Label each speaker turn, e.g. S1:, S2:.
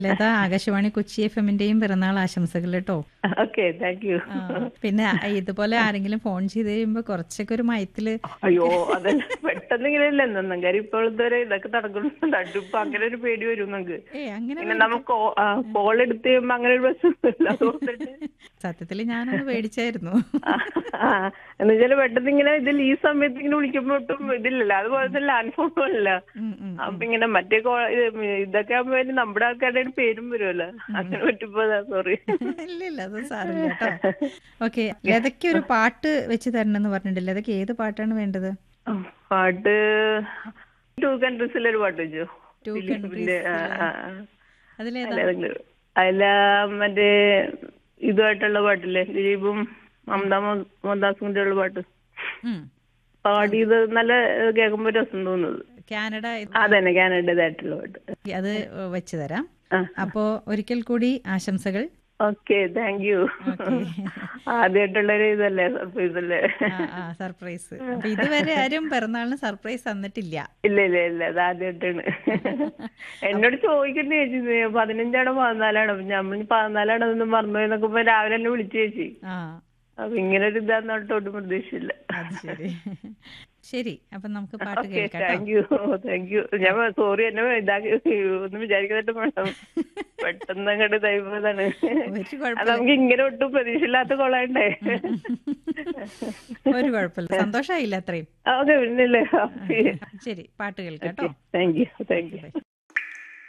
S1: Latha Akashvani Kochi F എമ്മിന്റെയും പിറന്നാൾ ആശംസകൾ കേട്ടോ
S2: ഓക്കെ താങ്ക് യു
S1: ആ, പിന്നെ ഇതുപോലെ ആരെങ്കിലും ഫോൺ ചെയ്ത് കഴിയുമ്പോ കുറച്ചൊക്കെ ഒരു മയത്തില്
S2: അയ്യോ അതല്ല പെട്ടെന്ന് ഇങ്ങനെയല്ല എന്തെന്നും കാര്യം ഇപ്പോഴത്തെ ഒരു ഇതൊക്കെ നടക്കുന്നു ഇപ്പൊ അങ്ങനെ ഒരു പേടി വരും നമുക്ക്
S1: ഏ അങ്ങനെ
S2: പിന്നെ നമുക്ക് കോൾ എടുത്ത് കഴിയുമ്പോ അങ്ങനെ ഒരു പ്രശ്നമില്ല അതുകൊണ്ടിട്ട്
S1: സത്യത്തില് ഞാനൊന്ന് പേടിച്ചായിരുന്നു
S2: എന്നുവെച്ചാല് പെട്ടെന്ന് ഇങ്ങനെ ഇതിൽ ഈ സമയത്ത് ഇങ്ങനെ വിളിക്കുമ്പോ ഒട്ടും ഇതില്ലല്ലോ അതുപോലെ ലാൻഡ് ഫോണും അല്ല
S1: ഉം, ഉം.
S2: അപ്പൊ ഇങ്ങനെ മറ്റേ കോ- ഇത് ഇതൊക്കെ ആകുമ്പോ ഇനി നമ്മുടെ ആൾക്കാരുടെ പേരും വരുമല്ലോ അങ്ങനെ പറ്റുമ്പോ സോറി
S1: ഇല്ല ഇല്ല അത് സാരമില്ല കേട്ടോ ഓക്കെ ലതയ്ക്ക് ഒരു പാട്ട് വെച്ച് തരണമെന്ന് പറഞ്ഞിട്ടില്ല ലതയ്ക്ക് ഏത് പാട്ടാണ് വേണ്ടത്
S2: പാട്ട് ടു കൺട്രീസിലെ ഒരു പാട്ട് വെച്ചോ
S1: Two
S2: ഫിലിപ്പിന്റെ ആ, ആ, ആ.
S1: അതിലേതാ
S2: അല്ല ഏതെങ്കിലും ഒരു- അല്ല മറ്റേ ഇതുമായിട്ടുള്ള പാട്ടില്ലേ ദിലീപും മമത മോ- മോഹൻദാസും കൂടെ ഉള്ള പാട്ട്
S1: ഉം.
S2: പാടിയത് നല്ല ഏഹ്, കേൾക്കുമ്പോ രസം തോന്നുന്നത്
S1: കാനഡ
S2: അതന്നെ കാനഡേതായിട്ടുള്ള പാട്ട്
S1: അത് വെച്ച് തരാം
S2: ആ.
S1: അപ്പോ ഒരിക്കൽ കൂടി ആശംസകൾ
S2: ഓക്കെ താങ്ക് യു
S1: ഓക്കെ
S2: ആദ്യമായിട്ടുള്ളൊരു ഇതല്ലേ സർപ്രൈസ് അല്ലേ
S1: ആ ആ സർപ്രൈസ് അപ്പൊ ഇതുവരെ ആരും പിറന്നാളിന് സർപ്രൈസ് തന്നിട്ടില്ല
S2: ഇല്ല ഇല്ല ഇല്ല അത് ആദ്യമായിട്ടാണ് എന്നോട് ചോദിക്കണ്ട ചേച്ചി പതിനഞ്ചാണോ പതിനാലാണോ അപ്പൊ ഞാൻ പറഞ്ഞു പതിനാലാണോ അതൊന്നും മറന്നു എന്നൊക്കെ ഇപ്പൊ രാവിലെ എന്നെ വിളിച്ചു ചേച്ചി
S1: ആ
S2: അപ്പൊ ഇങ്ങനെ ഒരു ഇതാന്നോട്ട് ഒട്ടും പ്രതീക്ഷയില്ല
S1: അത് ശരി ശരി അപ്പൊ നമുക്ക് പാട്ട്
S2: ഓക്കെ
S1: കേൾക്കാം
S2: താങ്ക് യു താങ്ക് യു ഞാൻ സോറി എന്നെ ഇതാക്കി ഒന്നും വിചാരിക്കുന്നിട്ട് വേണം പെട്ടെന്ന് അങ്ങോട്ട് ഇതായിപ്പോയതാണ്
S1: ഒരു
S2: അത്
S1: കുഴപ്പമില്ല
S2: നമുക്ക് ഇങ്ങനെ ഒട്ടും പ്രതീക്ഷയില്ലാത്ത കൊള്ളാണ്ടേ
S1: ഒരു കുഴപ്പമില്ല സന്തോഷായില്ല അത്രയും
S2: ഓക്കെ പിന്നല്ലേ
S1: ശരി പാട്ട് കേൾക്കാം കേട്ടോ
S2: താങ്ക് യു താങ്ക് യു